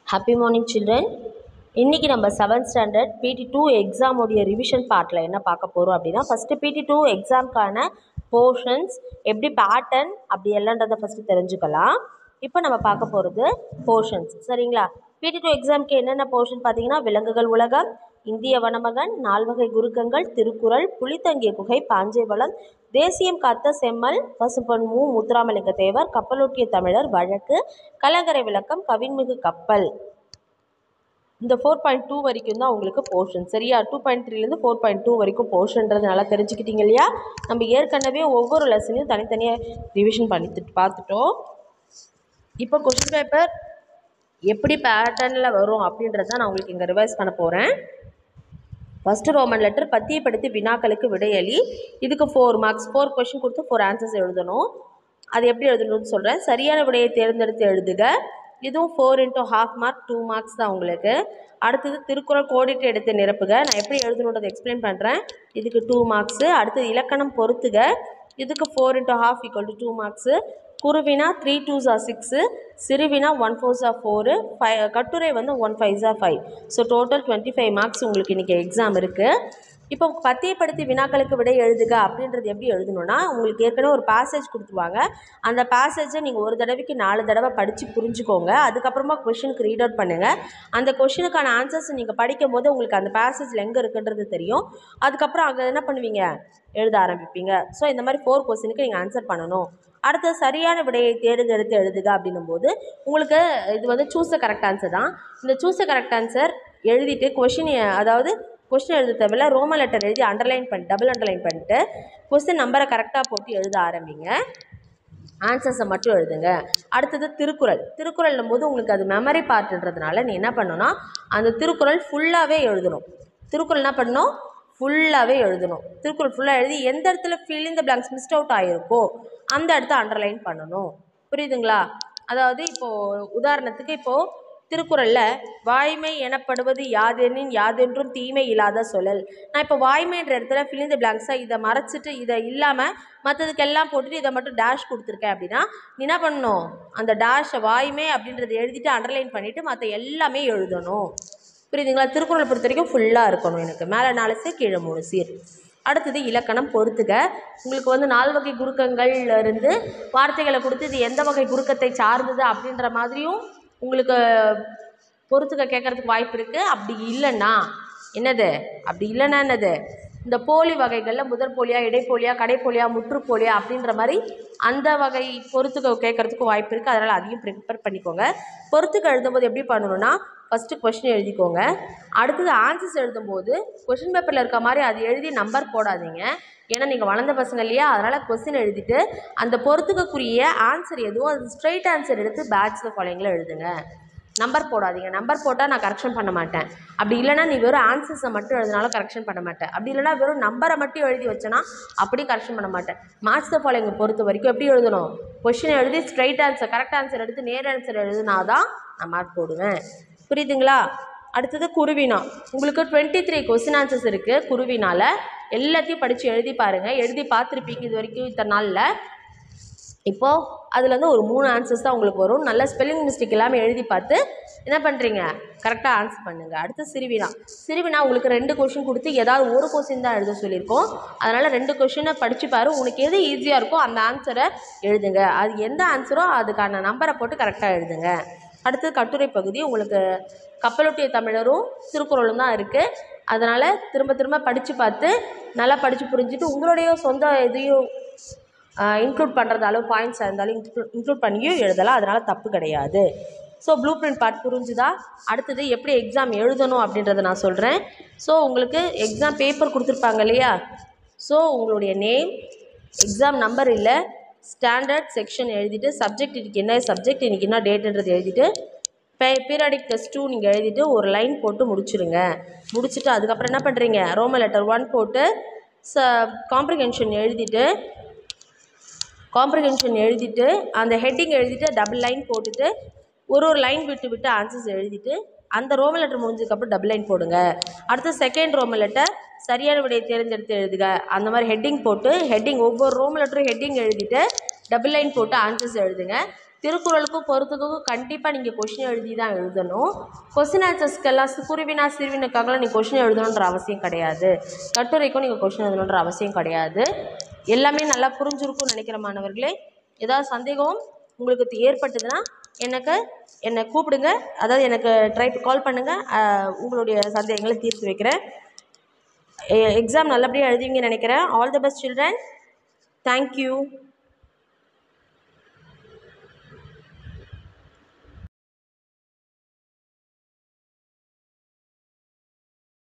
happy morning children இன்றைக்கி நம்ம seventh standard PT two எக்ஸாமோடைய ரிவிஷன் பார்ட்டில் என்ன பார்க்க போகிறோம் அப்படின்னா ஃபஸ்ட்டு பிடி டூ எக்ஸாம்க்கான போர்ஷன்ஸ் எப்படி பேட்டர்ன் அப்படி எல்லான்றதை ஃபஸ்ட்டு தெரிஞ்சுக்கலாம் இப்போ நம்ம பார்க்க போகிறது போர்ஷன்ஸ் சரிங்களா பிடி டூ எக்ஸாம்க்கு என்னென்ன போர்ஷன் பார்த்தீங்கன்னா விலங்குகள் உலகம் இந்திய வனமகன் நால்வகை குருக்கங்கள் திருக்குறள் புலித்தங்கிய குகை பாஞ்சைவளம் தேசியம் காத்த செம்மல் பசும்பொன் மு முத்துராமலிங்க தேவர் கப்பலோட்டிய தமிழர் வழக்கு கலங்கரை விளக்கம் கவின்மிகு கப்பல் இந்த ஃபோர் பாயிண்ட் டூ வரைக்கும் தான் உங்களுக்கு போர்ஷன் சரியா டூ பாயிண்ட் த்ரீலேருந்து ஃபோர் பாயிண்ட் டூ வரைக்கும் போர்ஷன்றது நல்லா தெரிஞ்சுக்கிட்டீங்க இல்லையா நம்ம ஏற்கனவே ஒவ்வொரு லெசனையும் தனித்தனியாக ரிவிஷன் பண்ணி பார்த்துட்டோம் இப்போ கொஷின் பேப்பர் எப்படி பேட்டர்னில் வரும் அப்படின்றத நான் உங்களுக்கு இங்கே ரிவைஸ் பண்ண போகிறேன் ஃபஸ்ட்டு ரோமன் லெட்டர் பத்தியப்படுத்தி வினாக்களுக்கு விடையளி இதுக்கு ஃபோர் மார்க்ஸ் ஃபோர் கொஷின் கொடுத்து ஃபோர் ஆன்சர்ஸ் எழுதணும் அது எப்படி எழுதணும்னு சொல்கிறேன் சரியான விடையை தேர்ந்தெடுத்து எழுதுக இதுவும் four into half mark two marks தான் உங்களுக்கு அடுத்தது திருக்குறள் கோடிட்டு எடுத்து நிரப்புக நான் எப்படி எழுதணுன்றதை எக்ஸ்பிளைன் பண்ணுறேன் இதுக்கு டூ மார்க்ஸு அடுத்தது இலக்கணம் பொறுத்துக இதுக்கு four into half equal to two marks குருவினா த்ரீ டூஸ் ஆர் சிக்ஸு சிறுவினா one fours or four five கட்டுரை வந்து one fives or five so total twenty five marks உங்களுக்கு இன்றைக்கி எக்ஸாம் இருக்குது இப்போ பத்தியப்படுத்தி வினாக்களுக்கு விடை எழுதுக அப்படின்றது எப்படி எழுதணும்னா உங்களுக்கு ஏற்கனவே ஒரு பேசேஜ் கொடுத்துருவாங்க அந்த பேசேஜை நீங்கள் ஒரு தடவைக்கு நாலு தடவை படித்து புரிஞ்சுக்கோங்க அதுக்கப்புறமா கொஷினுக்கு ரீட் அவுட் பண்ணுங்கள் அந்த கொஷினுக்கான ஆன்சர்ஸ் நீங்கள் படிக்கும் போது உங்களுக்கு அந்த பேசேஜில் எங்கே இருக்குன்றது தெரியும் அதுக்கப்புறம் அங்கே என்ன பண்ணுவீங்க எழுத ஆரம்பிப்பீங்க ஸோ இந்த மாதிரி ஃபோர் கொஸ்டினுக்கு நீங்கள் ஆன்சர் பண்ணணும் அடுத்தது சரியான விடையை தேர்ந்தெடுத்து எழுதுக அப்படின்னும் போது உங்களுக்கு இது வந்து சூஸ் த கரெக்ட் ஆன்சர் தான் இந்த சூஸ் த கரெக்ட் ஆன்சர் எழுதிட்டு கொஷின் அதாவது கொஸ்டின் எழுத தேவையில்ல ரோமன் லெட்டர் எழுதி அண்டர்லைன் பண்ணி டபுள் அண்டர்லைன் பண்ணிட்டு கொஸ்டின் நம்பரை கரெக்டாக போட்டு எழுத ஆரம்பிங்க ஆன்சர்ஸை மட்டும் எழுதுங்க அடுத்தது திருக்குறள் திருக்குறள்னும் போது உங்களுக்கு அது மெமரி பார்ட்டுன்றதுனால நீ என்ன பண்ணணும்னா அந்த திருக்குறள் ஃபுல்லாகவே எழுதணும் திருக்குறள் என்ன பண்ணணும் ஃபுல்லாகவே எழுதணும் திருக்குறள் ஃபுல்லாக எழுதி எந்த இடத்துல ஃபில் இந்த பிளாங்க்ஸ் மிஸ்ட் அவுட் ஆகிருக்கோ அந்த இடத்த அண்டர்லைன் பண்ணணும் புரியுதுங்களா அதாவது இப்போது உதாரணத்துக்கு இப்போது திருக்குறளில் வாய்மை எனப்படுவது யாதெனின் யாதென்றும் தீமை இல்லாத சொல்லல் நான் இப்போ வாய்மைன்ற இடத்துல ஃபிலிந்த பிளாங்க்ஸாக இதை மறைச்சிட்டு இதை இல்லாமல் மற்றதுக்கெல்லாம் போட்டுட்டு இதை மட்டும் டேஷ் கொடுத்துருக்கேன் அப்படின்னா நீ என்ன பண்ணணும் அந்த டேஷை வாய்மை அப்படின்றத எழுதிட்டு அண்டர்லைன் பண்ணிவிட்டு மற்ற எல்லாமே எழுதணும் புரியுதுங்களா திருக்குறளை பொறுத்த வரைக்கும் ஃபுல்லாக இருக்கணும் எனக்கு மேலே நாலு சீர் கீழே மூணு சீர் அடுத்தது இலக்கணம் பொறுத்துக உங்களுக்கு வந்து நால் வகை குறுக்கங்கள்ல இருந்து வார்த்தைகளை கொடுத்து இது எந்த வகை குறுக்கத்தை சார்ந்தது அப்படின்ற மாதிரியும் உங்களுக்கு பொறுத்துக்க கேட்குறதுக்கு வாய்ப்பு இருக்குது அப்படி இல்லைன்னா என்னது அப்படி இல்லைன்னா என்னது இந்த போலி வகைகளில் முதற் போலியா இடைப்போலியா கடைப்போலியா முற்றுப்போலியா அப்படின்ற மாதிரி அந்த வகை பொறுத்துக்க கேட்குறதுக்கு வாய்ப்பு இருக்குது அதனால் அதையும் ப்ரிப்பேர் பண்ணிக்கோங்க பொறுத்துக்க எழுதும்போது எப்படி பண்ணணும்னா ஃபஸ்ட்டு கொஷின் எழுதிக்கோங்க அடுத்தது ஆன்சர்ஸ் எழுதும்போது கொஷின் பேப்பரில் இருக்க மாதிரி அது எழுதி நம்பர் போடாதீங்க ஏன்னா நீங்கள் வளர்ந்த பசங்க இல்லையா அதனால் கொஸ்டின் எழுதிட்டு அந்த பொறுத்துக்கக்கூடிய ஆன்சர் எதுவோ அது ஸ்ட்ரைட் ஆன்சர் எடுத்து பேட்ச் த ஃபாலோயிங்கில் எழுதுங்க நம்பர் போடாதீங்க நம்பர் போட்டால் நான் கரெக்ஷன் பண்ண மாட்டேன் அப்படி இல்லைனா நீ வெறும் ஆன்சர்ஸை மட்டும் எழுதினாலும் கரெக்ஷன் பண்ண மாட்டேன் அப்படி இல்லைனா வெறும் நம்பரை மட்டும் எழுதி வச்சேன்னா அப்படி கரெக்ஷன் பண்ண மாட்டேன் மேட்ச் த ஃபாலோயிங்கை பொறுத்த வரைக்கும் எப்படி எழுதணும் கொஷின் எழுதி ஸ்ட்ரைட் ஆன்சர் கரெக்ட் ஆன்சர் எடுத்து நேர் ஆன்சர் எழுதினா தான் நான் மார்க் போடுவேன் புரியுதுங்களா அடுத்தது குருவினா உங்களுக்கு டுவெண்ட்டி த்ரீ கொஸ்டின் ஆன்சர்ஸ் இருக்குது குருவினால் எல்லாத்தையும் படித்து எழுதி பாருங்கள் எழுதி பார்த்துருப்பீங்க இது வரைக்கும் இத்தனை நாளில் இப்போது அதுலேருந்து ஒரு மூணு ஆன்சர்ஸ் தான் உங்களுக்கு வரும் நல்ல ஸ்பெல்லிங் மிஸ்டேக் இல்லாமல் எழுதி பார்த்து என்ன பண்ணுறீங்க கரெக்டாக ஆன்சர் பண்ணுங்கள் அடுத்து சிறுவினா சிறுவினா உங்களுக்கு ரெண்டு கொஷின் கொடுத்து ஏதாவது ஒரு கொஷின் தான் எழுத சொல்லியிருக்கோம் அதனால் ரெண்டு கொஷினை படித்து பாரு உனக்கு எது ஈஸியாக இருக்கோ அந்த ஆன்சரை எழுதுங்க அது எந்த ஆன்சரோ அதுக்கான நம்பரை போட்டு கரெக்டாக எழுதுங்க அடுத்து கட்டுரை பகுதி உங்களுக்கு கப்பலொட்டிய தமிழரும் திருக்குறளும் தான் இருக்குது அதனால் திரும்ப திரும்ப படித்து பார்த்து நல்லா படித்து புரிஞ்சுட்டு உங்களுடைய சொந்த இதையும் இன்க்ளூட் பண்ணுறது அளவு பாயிண்ட்ஸாக இருந்தாலும் இன்க்ளூட் இன்க்ளூட் பண்ணியும் எழுதலாம் அதனால் தப்பு கிடையாது ஸோ ப்ளூ பிரிண்ட் பார்ட் புரிஞ்சுதா அடுத்தது எப்படி எக்ஸாம் எழுதணும் அப்படின்றத நான் சொல்கிறேன் ஸோ உங்களுக்கு எக்ஸாம் பேப்பர் கொடுத்துருப்பாங்க இல்லையா ஸோ உங்களுடைய நேம் எக்ஸாம் நம்பர் இல்லை ஸ்டாண்டர்ட் செக்ஷன் எழுதிட்டு சப்ஜெக்ட் இன்றைக்கி என்ன சப்ஜெக்ட் இன்றைக்கி என்ன டேட்டுன்றது எழுதிட்டு பே பீரியாடிக் டெஸ்ட் டூ நீங்கள் எழுதிட்டு ஒரு லைன் போட்டு முடிச்சிடுங்க முடிச்சுட்டு அதுக்கப்புறம் என்ன பண்ணுறீங்க ரோம லெட்டர் ஒன் போட்டு ச காம்ப்ரிஹென்ஷன் எழுதிட்டு காம்ப்ரிஹென்ஷன் எழுதிட்டு அந்த ஹெட்டிங் எழுதிட்டு டபுள் லைன் போட்டுட்டு ஒரு ஒரு லைன் விட்டு விட்டு ஆன்சர்ஸ் எழுதிட்டு அந்த ரோமன் லெட்டர் முடிஞ்சதுக்கப்புறம் டபுள் லைன் போடுங்க அடுத்து செகண்ட் ரோமன் லெட்டர் சரியான விடையை தேர்ந்தெடுத்து எழுதுக அந்த மாதிரி ஹெட்டிங் போட்டு ஹெட்டிங் ஒவ்வொரு ரோமன் லெட்டரும் ஹெட்டிங் எழுதிட்டு டபுள் லைன் போட்டு ஆன்சர்ஸ் எழுதுங்க திருக்குறளுக்கும் பொறுத்துக்கும் கண்டிப்பாக நீங்கள் கொஷின் எழுதி தான் எழுதணும் கொஸ்டின் ஆன்சர்ஸ்க்கெல்லாம் சி- குருவினா சிறுவினுக்காகலாம் நீங்கள் கொஷின் எழுதணுன்ற அவசியம் கிடையாது கட்டுரைக்கும் நீங்கள் கொஷின் எழுதணுன்ற அவசியம் கிடையாது எல்லாமே நல்லா புரிஞ்சிருக்கும்னு நினைக்கிற மாணவர்களே ஏதாவது சந்தேகம் உங்களுக்கு தி- ஏற்பட்டதுன்னா எனக்கு என்னை கூப்பிடுங்க அதாவது எனக்கு ட்ரை கால் பண்ணுங்கள் உங்களுடைய சந்தேகங்களை தீர்த்து வைக்கிறேன் எக்ஸாம் நல்லபடியாக எழுதுவீங்கன்னு நினைக்கிறேன் all the best children thank you